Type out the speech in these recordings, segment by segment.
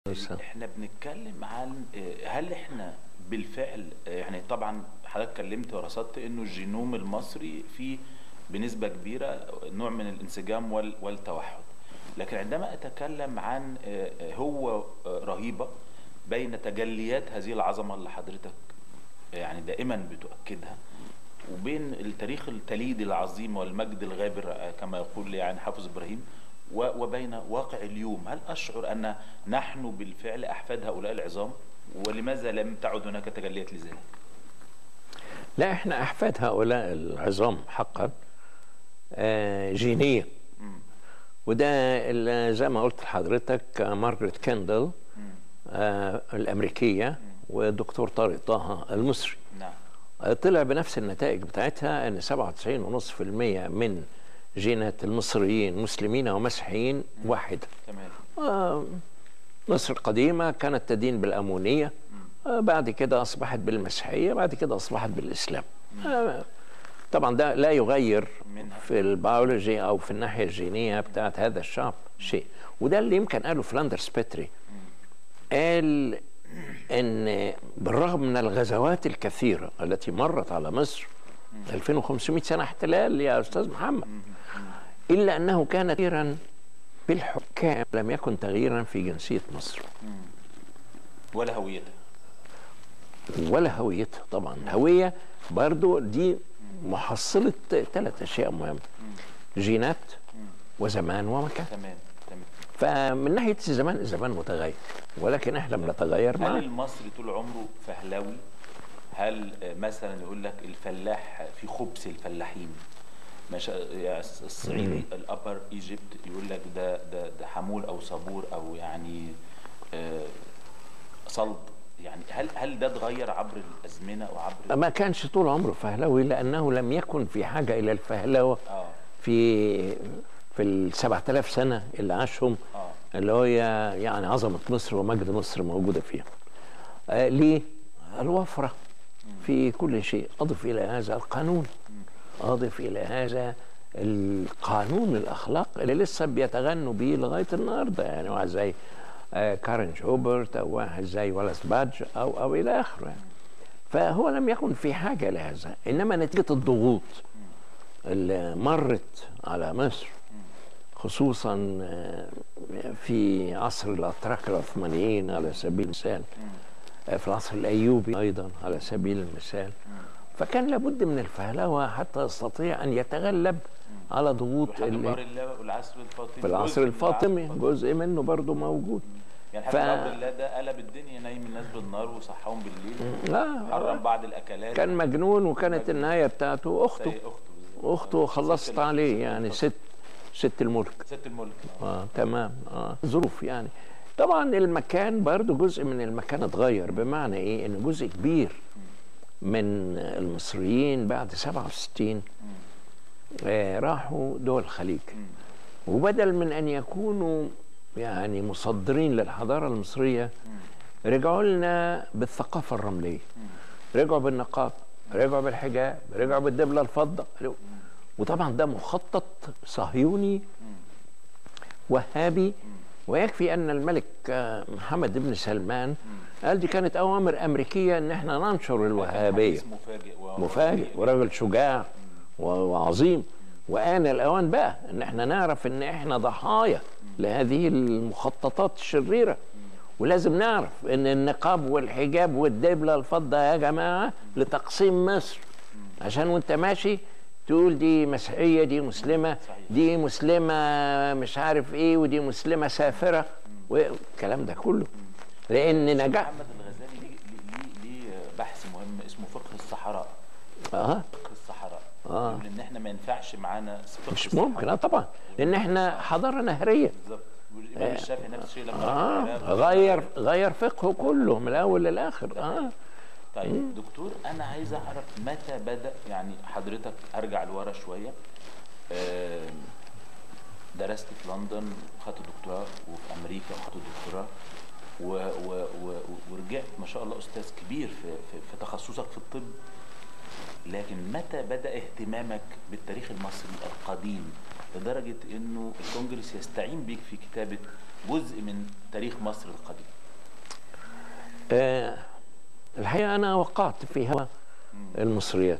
احنا بنتكلم عن آه، هل احنا بالفعل آه، يعني طبعا حضرتك اتكلمت ورصدت انه الجينوم المصري فيه بنسبة كبيرة نوع من الانسجام وال- والتوحد لكن عندما اتكلم عن آه، آه، هو آه، رهيبة بين تجليات هذه العظمة اللي حضرتك يعني دائما بتؤكدها وبين التاريخ التليدي العظيم والمجد الغابر آه، كما يقول يعني حافظ ابراهيم و- وبين واقع اليوم هل اشعر ان نحن بالفعل احفاد هؤلاء العظام ولماذا لم تعد هناك تجليات لذلك لا احنا احفاد هؤلاء العظام حقا آه، جينيا وده اللي زي ما قلت لحضرتك آه، مارغريت كندل آه، الامريكيه ودكتور طارق طه المصري نعم آه، طلع بنفس النتائج بتاعتها ان 97.5% من جينات المصريين مسلمين ومسيحيين واحده تمام آه، مصر القديمة كانت تدين بالأمونية آه، بعد كده أصبحت بالمسيحية بعد كده أصبحت بالإسلام آه، طبعا ده لا يغير منها. في البيولوجي أو في الناحية الجينية بتاعت هذا الشعب شيء وده اللي يمكن قاله فلاندرز بيتري قال ان بالرغم من الغزوات الكثيره التي مرت على مصر 2500 سنه احتلال يا استاذ محمد الا انه كان تغييرا بالحكام لم يكن تغييرا في جنسيه مصر ولا هويتها ولا هويتها طبعا الهويه برضو دي محصله ثلاث اشياء مهمه جينات وزمان ومكان تمام تمام فمن ناحيه الزمان الزمان متغير ولكن احنا بنتغير هل معاه المصري طول عمره فهلوي هل آه، مثلا يقول لك الفلاح في خبز الفلاحين مش يعني الصعيدي الابر ايجيبت يقول لك ده ده ده حمول او صبور او يعني آه، صلب يعني هل هل ده اتغير عبر الازمنه وعبر ما كانش طول عمره فهلوي لانه لم يكن في حاجه الى الفهلوه اه في في ال 7000 سنه اللي عاشهم اه اللي هي يعني عظمه مصر ومجد مصر موجوده فيها. آه ليه؟ الوفره في كل شيء، اضف الى هذا القانون. اضف الى هذا القانون الاخلاق اللي لسه بيتغنوا بيه لغايه النهارده يعني واحد زي آه كارن جوبرت او واحد زي ولاس بادج او او الى اخره يعني. فهو لم يكن في حاجه لهذا، انما نتيجه الضغوط اللي مرت على مصر خصوصا آه، في عصر الاتراك العثمانيين على سبيل المثال آه، في العصر الايوبي ايضا على سبيل المثال فكان لابد من الفهلوه حتى يستطيع ان يتغلب على ضغوط وحتى ال- بأمر الله والعصر الفاطمي في العصر جزء من الفاطمي العصر جزء منه برضه موجود يعني ف- حتى بأمر الله ده قلب الدنيا نايم الناس بالنار وصحاهم بالليل لا حرم بعض الاكلات كان مجنون وكانت النهايه بتاعته اخته زي اخته بالظبط. اخته خلصت ست عليه يعني ال- ست ست الملك ست الملك آه. اه تمام اه ظروف يعني طبعا المكان برضو جزء من المكان اتغير بمعنى ايه ان جزء كبير من المصريين بعد 67 آه راحوا دول الخليج وبدل من ان يكونوا يعني مصدرين للحضاره المصريه رجعوا لنا بالثقافه الرمليه رجعوا بالنقاب رجعوا بالحجاب رجعوا بالدبله الفضه وطبعا ده مخطط صهيوني وهابي ويكفي ان الملك آه، محمد بن سلمان قال دي كانت اوامر امريكيه ان احنا ننشر الوهابيه حديث مفاجئ و- مفاجئ وراجل شجاع و- وعظيم وآن الأوان بقى إن إحنا نعرف إن إحنا ضحايا لهذه المخططات الشريرة ولازم نعرف إن النقاب والحجاب والدبلة الفضة يا جماعة لتقسيم مصر عشان وأنت ماشي تقول دي مسيحية دي مسلمة دي مسلمة مش عارف إيه ودي مسلمة سافرة والكلام ده كله لأن نجاح محمد الغزالي ليه ليه ليه بحث مهم اسمه فقه الصحراء آه فقه الصحراء آه. يقول ان احنا ما ينفعش معانا فقه مش الصحراء. ممكن اه طبعا لان احنا حضاره نهريه بالظبط والامام الشافعي نفس الشيء لما راح اه العراق. غير غير فقهه كله من الاول للاخر اه طيب دكتور انا عايز اعرف متى بدا يعني حضرتك ارجع لورا شويه آم، درست في لندن وخدت دكتوراه وفي امريكا وخدت دكتوراه و- و- و- ورجعت ما شاء الله استاذ كبير في, في, في تخصصك في الطب لكن متى بدا اهتمامك بالتاريخ المصري القديم لدرجه انه الكونجرس يستعين بيك في كتابه جزء من تاريخ مصر القديم آه الحقيقة أنا وقعت في هوا المصريات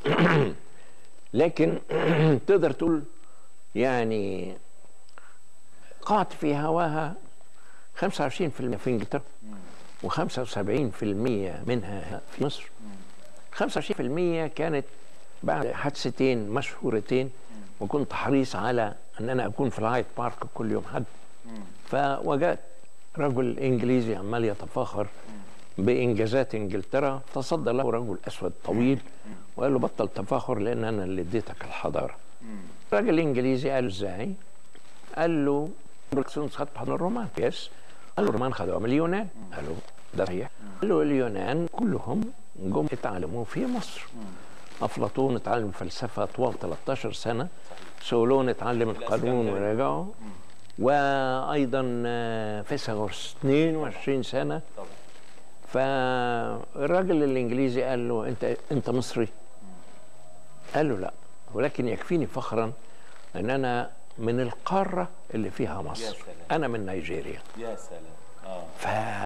لكن تقدر تقول يعني قعت في هواها 25% في انجلترا و75% منها في مصر 25% كانت بعد حادثتين مشهورتين وكنت حريص على ان انا اكون في الهايد بارك كل يوم حد فوجدت رجل انجليزي عمال يتفاخر بانجازات انجلترا تصدى له رجل اسود طويل وقال له بطل تفاخر لان انا اللي اديتك الحضاره الراجل الانجليزي قال له ازاي؟ قال له بريكسونز خد من الرومان يس قال له الرومان خدوها من اليونان قال له ده صحيح قال له اليونان كلهم جم اتعلموا في مصر افلاطون اتعلم فلسفه طوال 13 سنه سولون اتعلم القانون الإسكندرية. ورجعه وايضا آه، فيثاغورس 22 سنه طبعا فالراجل الانجليزي قال له انت انت مصري قال له لا ولكن يكفيني فخرا ان انا من القاره اللي فيها مصر سلام. انا من نيجيريا يا سلام اه ف